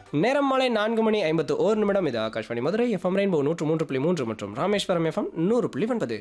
நேரம் மாலை நான்கு மணி ஐம்பத்து ஓர் நிமிடம் இது ஆகாஷ்வாணி மதுரை எஃப்எம் ரெயின்போ நூற்று மூன்று புள்ளி மூன்று மற்றும் ராமேஸ்வரம் எஃப்எம் நூறு புள்ளி ஒன்பது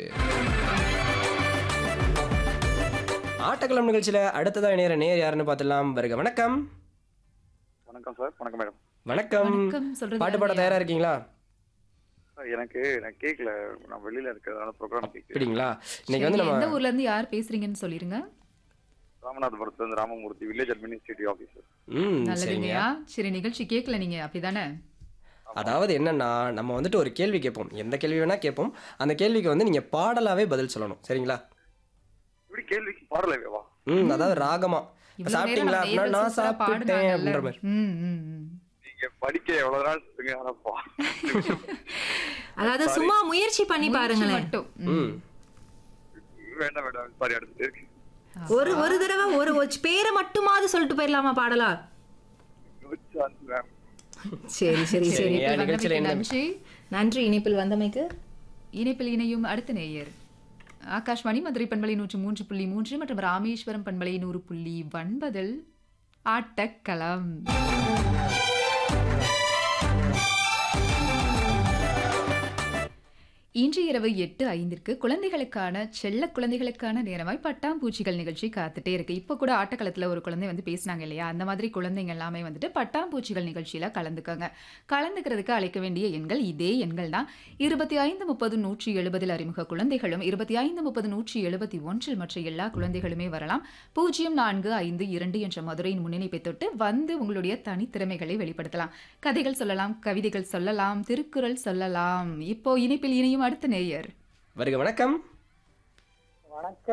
ஆட்டக்களம் நிகழ்ச்சியில் அடுத்ததாக நேர நேர் யாருன்னு பார்த்துடலாம் வருக வணக்கம் வணக்கம் சார் வணக்கம் மேடம் வணக்கம் வணக்கம் சொல்றது பாட்டு பாட யாரு? தயாரா இருக்கீங்களா சார் எனக்கு நான் கேட்கல நான் வெளியில இருக்கிறதுனால ப்ரோக்ராம் கேட்குறேன் அப்படிங்களா இன்னைக்கு சரி, வந்து எந்த நம்ம ஊர்ல இருந்து யார் பேசுறீங்கன்னு சொல்லிருங்க ராமநாதபுரத்துல இருந்து ராமமூர்த்தி வில்லேஜ் அட்மினிஸ்ட்ரேட்டிவ் ஆஃபீஸர் ம் சரிங்க நல்லதுங்கய்யா சரி நிகழ்ச்சி கேட்கல நீங்க அப்படிதானே அதாவது என்னன்னா நம்ம வந்துட்டு ஒரு கேள்வி கேட்போம் எந்த கேள்வி வேணா கேட்போம் அந்த கேள்விக்கு வந்து நீங்க பாடலாவே பதில் சொல்லணும் சரிங்களா இப்படி கேள்விக்கு பாடலவேவா ம் அதாவது ராகமா இப்ப இவ்வளவு நேரம் சாப்பிட்டீங்களா நம்ம அப்படின்னா நான் சூப்பரா சாப்பிட்டேன் பாடுனாங்கல்ல. அப்படின்ற மாதிரி ம், ம், ம். நீங்க படிக்க எவ்வளவு நாள் சொல்லுங்க ஆனா பா அதாவது சும்மா முயற்சி பண்ணி முயற்சி பாருங்களேன் மட்டும் ம். ம் வேண்டாம் வேண்டாம் சாரி அடுத்து இருக்கு ஒரு ஒரு தடவை ஒரு ஒரு பேரை மட்டுமாவது சொல்லிட்டு போயிடலாமா பாடலா சரி சரி சரி சரிங்க. இணைப்பில் நிகழ்ச்சியில வந்தமைக்கு என்ன- நன்றி நன்றி இணைப்பில் வந்தமைக்கு இணைப்பில் இணையும் அடுத்த நேயர் ஆகாஷ்வாணி மதுரை பண்பலை நூற்று மூன்று புள்ளி மூன்று மற்றும் ராமேஸ்வரம் பண்பலை நூறு புள்ளி ஒன்பதில் ஆட்டக்களம் இன்று இரவு எட்டு ஐந்திற்கு குழந்தைகளுக்கான செல்ல குழந்தைகளுக்கான நேரமாய் பட்டாம்பூச்சிகள் நிகழ்ச்சி காத்துட்டே இருக்கு இப்போ கூட ஆட்டக்களத்தில் ஒரு குழந்தை வந்து பேசினாங்க இல்லையா அந்த மாதிரி குழந்தைங்க எல்லாமே வந்துட்டு பட்டாம்பூச்சிகள் நிகழ்ச்சியில் கலந்துக்கோங்க கலந்துக்கிறதுக்கு அழைக்க வேண்டிய எண்கள் இதே எண்கள் தான் இருபத்தி ஐந்து முப்பது நூற்றி எழுபதில் அறிமுக குழந்தைகளும் இருபத்தி ஐந்து முப்பது நூற்றி எழுபத்தி ஒன்றில் மற்ற எல்லா குழந்தைகளுமே வரலாம் பூஜ்ஜியம் நான்கு ஐந்து இரண்டு என்ற மதுரையின் முன்னிணைப்பை தொட்டு வந்து உங்களுடைய தனித்திறமைகளை வெளிப்படுத்தலாம் கதைகள் சொல்லலாம் கவிதைகள் சொல்லலாம் திருக்குறள் சொல்லலாம் இப்போ இணைப்பில் இணையும் அடுத்த நேயர் வருக வணக்கம் வணக்கம்